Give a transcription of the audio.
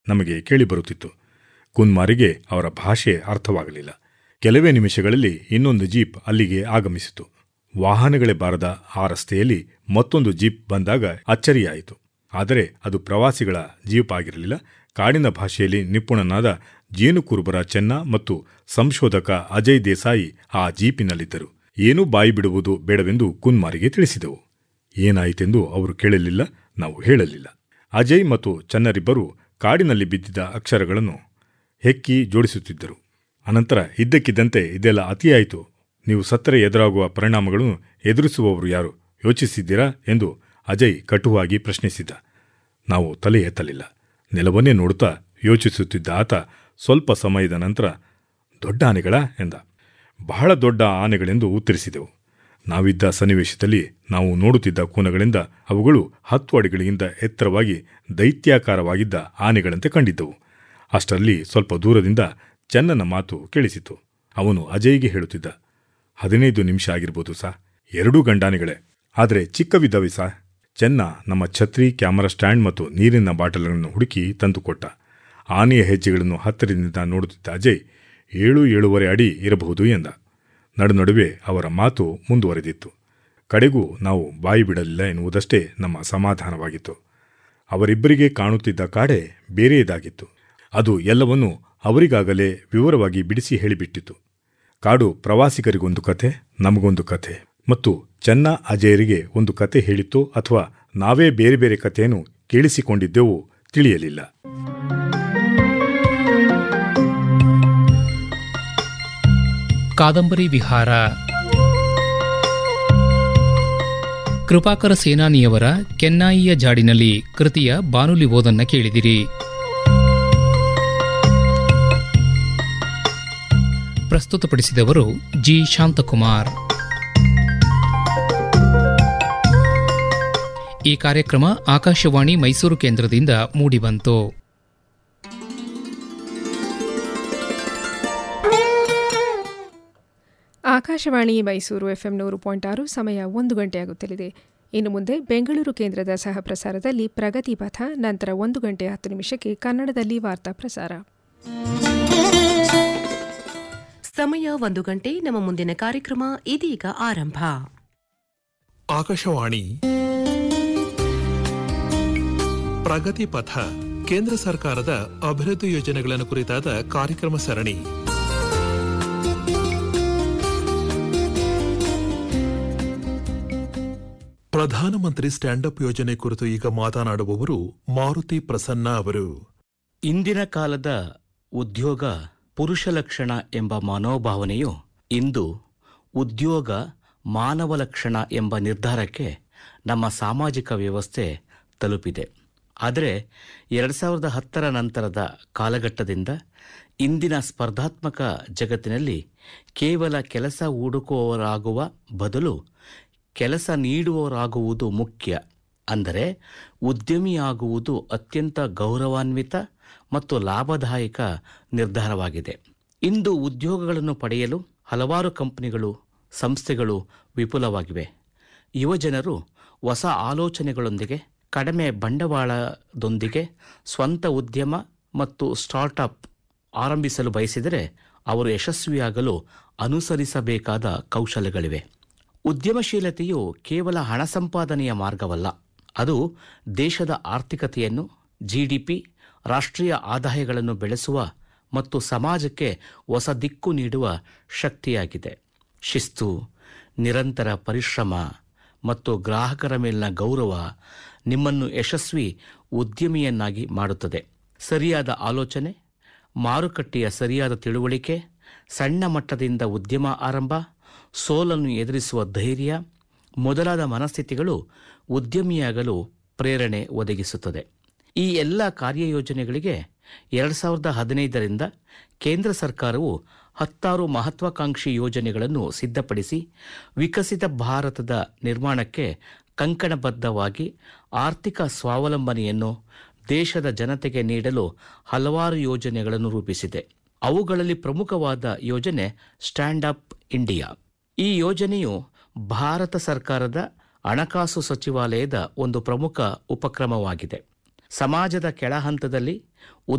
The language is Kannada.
ನಮಗೆ ಕೇಳಿಬರುತ್ತಿತ್ತು ಕುನ್ಮಾರಿಗೆ ಅವರ ಭಾಷೆ ಅರ್ಥವಾಗಲಿಲ್ಲ ಕೆಲವೇ ನಿಮಿಷಗಳಲ್ಲಿ ಇನ್ನೊಂದು ಜೀಪ್ ಅಲ್ಲಿಗೆ ಆಗಮಿಸಿತು ವಾಹನಗಳೇ ಬಾರದ ಆ ರಸ್ತೆಯಲ್ಲಿ ಮತ್ತೊಂದು ಜೀಪ್ ಬಂದಾಗ ಅಚ್ಚರಿಯಾಯಿತು ಆದರೆ ಅದು ಪ್ರವಾಸಿಗಳ ಜೀಪ್ ಆಗಿರಲಿಲ್ಲ ಕಾಡಿನ ಭಾಷೆಯಲ್ಲಿ ನಿಪುಣನಾದ ಜೇನುಕುರುಬರ ಚೆನ್ನ ಮತ್ತು ಸಂಶೋಧಕ ಅಜಯ್ ದೇಸಾಯಿ ಆ ಜೀಪಿನಲ್ಲಿದ್ದರು ಏನೂ ಬಾಯಿ ಬಿಡುವುದು ಬೇಡವೆಂದು ಕುನ್ಮಾರಿಗೆ ತಿಳಿಸಿದೆವು ಏನಾಯಿತೆಂದು ಅವರು ಕೇಳಲಿಲ್ಲ ನಾವು ಹೇಳಲಿಲ್ಲ ಅಜಯ್ ಮತ್ತು ಚನ್ನರಿಬ್ಬರು ಕಾಡಿನಲ್ಲಿ ಬಿದ್ದಿದ್ದ ಅಕ್ಷರಗಳನ್ನು ಹೆಕ್ಕಿ ಜೋಡಿಸುತ್ತಿದ್ದರು ಅನಂತರ ಇದ್ದಕ್ಕಿದ್ದಂತೆ ಇದೆಲ್ಲ ಅತಿಯಾಯಿತು ನೀವು ಸತ್ತರೆ ಎದುರಾಗುವ ಪರಿಣಾಮಗಳನ್ನು ಎದುರಿಸುವವರು ಯಾರು ಯೋಚಿಸಿದ್ದೀರಾ ಎಂದು ಅಜಯ್ ಕಟುವಾಗಿ ಪ್ರಶ್ನಿಸಿದ್ದ ನಾವು ತಲೆ ಎತ್ತಲಿಲ್ಲ ನೆಲವನ್ನೇ ನೋಡುತ್ತಾ ಯೋಚಿಸುತ್ತಿದ್ದ ಆತ ಸ್ವಲ್ಪ ಸಮಯದ ನಂತರ ದೊಡ್ಡ ಆನೆಗಳ ಎಂದ ಬಹಳ ದೊಡ್ಡ ಆನೆಗಳೆಂದು ಉತ್ತರಿಸಿದೆವು ನಾವಿದ್ದ ಸನ್ನಿವೇಶದಲ್ಲಿ ನಾವು ನೋಡುತ್ತಿದ್ದ ಕೋನಗಳಿಂದ ಅವುಗಳು ಹತ್ತು ಅಡಿಗಳಿಗಿಂತ ಎತ್ತರವಾಗಿ ದೈತ್ಯಾಕಾರವಾಗಿದ್ದ ಆನೆಗಳಂತೆ ಕಂಡಿದ್ದವು ಅಷ್ಟರಲ್ಲಿ ಸ್ವಲ್ಪ ದೂರದಿಂದ ಚೆನ್ನನ ಮಾತು ಕೇಳಿಸಿತು ಅವನು ಅಜಯ್ಗೆ ಹೇಳುತ್ತಿದ್ದ ಹದಿನೈದು ನಿಮಿಷ ಆಗಿರ್ಬೋದು ಸಾ ಎರಡೂ ಗಂಡಾನೆಗಳೇ ಆದರೆ ಚಿಕ್ಕವಿದ್ದವೆ ಸಾ ಚೆನ್ನ ನಮ್ಮ ಛತ್ರಿ ಕ್ಯಾಮರಾ ಸ್ಟ್ಯಾಂಡ್ ಮತ್ತು ನೀರಿನ ಬಾಟಲ್ಗಳನ್ನು ಹುಡುಕಿ ತಂದುಕೊಟ್ಟ ಆನೆಯ ಹೆಜ್ಜೆಗಳನ್ನು ಹತ್ತಿರದಿಂದ ನೋಡುತ್ತಿದ್ದ ಅಜಯ್ ಏಳು ಏಳೂವರೆ ಅಡಿ ಇರಬಹುದು ಎಂದ ನಡುನಡುವೆ ಅವರ ಮಾತು ಮುಂದುವರೆದಿತ್ತು ಕಡೆಗೂ ನಾವು ಬಾಯಿ ಬಿಡಲಿಲ್ಲ ಎನ್ನುವುದಷ್ಟೇ ನಮ್ಮ ಸಮಾಧಾನವಾಗಿತ್ತು ಅವರಿಬ್ಬರಿಗೆ ಕಾಣುತ್ತಿದ್ದ ಕಾಡೆ ಬೇರೆಯದಾಗಿತ್ತು ಅದು ಎಲ್ಲವನ್ನೂ ಅವರಿಗಾಗಲೇ ವಿವರವಾಗಿ ಬಿಡಿಸಿ ಹೇಳಿಬಿಟ್ಟಿತು ಕಾಡು ಪ್ರವಾಸಿಗರಿಗೊಂದು ಕಥೆ ನಮಗೊಂದು ಕಥೆ ಮತ್ತು ಚೆನ್ನ ಅಜಯರಿಗೆ ಒಂದು ಕತೆ ಹೇಳಿತ್ತೋ ಅಥವಾ ನಾವೇ ಬೇರೆ ಬೇರೆ ಕಥೆಯನ್ನು ಕೇಳಿಸಿಕೊಂಡಿದ್ದೆವೋ ತಿಳಿಯಲಿಲ್ಲ ಕಾದಂಬರಿ ವಿಹಾರ ಕೃಪಾಕರ ಸೇನಾನಿಯವರ ಕೆನ್ನಾಯಿಯ ಜಾಡಿನಲ್ಲಿ ಕೃತಿಯ ಬಾನುಲಿ ಓದನ್ನ ಕೇಳಿದಿರಿ ಪ್ರಸ್ತುತಪಡಿಸಿದವರು ಜಿ ಶಾಂತಕುಮಾರ್ ಈ ಕಾರ್ಯಕ್ರಮ ಆಕಾಶವಾಣಿ ಮೈಸೂರು ಕೇಂದ್ರದಿಂದ ಮೂಡಿಬಂತು ಆಕಾಶವಾಣಿ ಮೈಸೂರು ಎಫ್ಎಂ ನೂರು ಪಾಯಿಂಟ್ ಆರು ಸಮಯ ಒಂದು ಗಂಟೆಯಾಗುತ್ತಲಿದೆ ಇನ್ನು ಮುಂದೆ ಬೆಂಗಳೂರು ಕೇಂದ್ರದ ಸಹ ಪ್ರಸಾರದಲ್ಲಿ ಪ್ರಗತಿ ಪಥ ನಂತರ ಒಂದು ಗಂಟೆ ಹತ್ತು ನಿಮಿಷಕ್ಕೆ ಕನ್ನಡದಲ್ಲಿ ವಾರ್ತಾ ಪ್ರಸಾರ ಸಮಯ ಒಂದು ಗಂಟೆ ನಮ್ಮ ಮುಂದಿನ ಕಾರ್ಯಕ್ರಮ ಇದೀಗ ಆರಂಭ ಆಕಾಶವಾಣಿ ಪ್ರಗತಿ ಪಥ ಕೇಂದ್ರ ಸರ್ಕಾರದ ಅಭಿವೃದ್ಧಿ ಯೋಜನೆಗಳನ್ನು ಕುರಿತಾದ ಕಾರ್ಯಕ್ರಮ ಸರಣಿ ಪ್ರಧಾನಮಂತ್ರಿ ಸ್ಟ್ಯಾಂಡ್ ಅಪ್ ಯೋಜನೆ ಕುರಿತು ಈಗ ಮಾತನಾಡುವವರು ಮಾರುತಿ ಪ್ರಸನ್ನ ಅವರು ಇಂದಿನ ಕಾಲದ ಉದ್ಯೋಗ ಪುರುಷ ಲಕ್ಷಣ ಎಂಬ ಮನೋಭಾವನೆಯು ಇಂದು ಉದ್ಯೋಗ ಮಾನವ ಲಕ್ಷಣ ಎಂಬ ನಿರ್ಧಾರಕ್ಕೆ ನಮ್ಮ ಸಾಮಾಜಿಕ ವ್ಯವಸ್ಥೆ ತಲುಪಿದೆ ಆದರೆ ಎರಡು ಸಾವಿರದ ಹತ್ತರ ನಂತರದ ಕಾಲಘಟ್ಟದಿಂದ ಇಂದಿನ ಸ್ಪರ್ಧಾತ್ಮಕ ಜಗತ್ತಿನಲ್ಲಿ ಕೇವಲ ಕೆಲಸ ಹುಡುಕುವವರಾಗುವ ಬದಲು ಕೆಲಸ ನೀಡುವವರಾಗುವುದು ಮುಖ್ಯ ಅಂದರೆ ಉದ್ಯಮಿಯಾಗುವುದು ಅತ್ಯಂತ ಗೌರವಾನ್ವಿತ ಮತ್ತು ಲಾಭದಾಯಕ ನಿರ್ಧಾರವಾಗಿದೆ ಇಂದು ಉದ್ಯೋಗಗಳನ್ನು ಪಡೆಯಲು ಹಲವಾರು ಕಂಪನಿಗಳು ಸಂಸ್ಥೆಗಳು ವಿಪುಲವಾಗಿವೆ ಯುವಜನರು ಹೊಸ ಆಲೋಚನೆಗಳೊಂದಿಗೆ ಕಡಿಮೆ ಬಂಡವಾಳದೊಂದಿಗೆ ಸ್ವಂತ ಉದ್ಯಮ ಮತ್ತು ಸ್ಟಾರ್ಟ್ಅಪ್ ಆರಂಭಿಸಲು ಬಯಸಿದರೆ ಅವರು ಯಶಸ್ವಿಯಾಗಲು ಅನುಸರಿಸಬೇಕಾದ ಕೌಶಲ್ಯಗಳಿವೆ ಉದ್ಯಮಶೀಲತೆಯು ಕೇವಲ ಹಣ ಸಂಪಾದನೆಯ ಮಾರ್ಗವಲ್ಲ ಅದು ದೇಶದ ಆರ್ಥಿಕತೆಯನ್ನು ಜಿಡಿಪಿ ರಾಷ್ಟ್ರೀಯ ಆದಾಯಗಳನ್ನು ಬೆಳೆಸುವ ಮತ್ತು ಸಮಾಜಕ್ಕೆ ಹೊಸ ದಿಕ್ಕು ನೀಡುವ ಶಕ್ತಿಯಾಗಿದೆ ಶಿಸ್ತು ನಿರಂತರ ಪರಿಶ್ರಮ ಮತ್ತು ಗ್ರಾಹಕರ ಮೇಲಿನ ಗೌರವ ನಿಮ್ಮನ್ನು ಯಶಸ್ವಿ ಉದ್ಯಮಿಯನ್ನಾಗಿ ಮಾಡುತ್ತದೆ ಸರಿಯಾದ ಆಲೋಚನೆ ಮಾರುಕಟ್ಟೆಯ ಸರಿಯಾದ ತಿಳುವಳಿಕೆ ಸಣ್ಣ ಮಟ್ಟದಿಂದ ಉದ್ಯಮ ಆರಂಭ ಸೋಲನ್ನು ಎದುರಿಸುವ ಧೈರ್ಯ ಮೊದಲಾದ ಮನಸ್ಥಿತಿಗಳು ಉದ್ಯಮಿಯಾಗಲು ಪ್ರೇರಣೆ ಒದಗಿಸುತ್ತದೆ ಈ ಎಲ್ಲ ಕಾರ್ಯಯೋಜನೆಗಳಿಗೆ ಎರಡು ಸಾವಿರದ ಹದಿನೈದರಿಂದ ಕೇಂದ್ರ ಸರ್ಕಾರವು ಹತ್ತಾರು ಮಹತ್ವಾಕಾಂಕ್ಷಿ ಯೋಜನೆಗಳನ್ನು ಸಿದ್ಧಪಡಿಸಿ ವಿಕಸಿತ ಭಾರತದ ನಿರ್ಮಾಣಕ್ಕೆ ಕಂಕಣಬದ್ಧವಾಗಿ ಆರ್ಥಿಕ ಸ್ವಾವಲಂಬನೆಯನ್ನು ದೇಶದ ಜನತೆಗೆ ನೀಡಲು ಹಲವಾರು ಯೋಜನೆಗಳನ್ನು ರೂಪಿಸಿದೆ ಅವುಗಳಲ್ಲಿ ಪ್ರಮುಖವಾದ ಯೋಜನೆ ಸ್ಟ್ಯಾಂಡ್ ಅಪ್ ಇಂಡಿಯಾ ಈ ಯೋಜನೆಯು ಭಾರತ ಸರ್ಕಾರದ ಹಣಕಾಸು ಸಚಿವಾಲಯದ ಒಂದು ಪ್ರಮುಖ ಉಪಕ್ರಮವಾಗಿದೆ ಸಮಾಜದ ಕೆಳಹಂತದಲ್ಲಿ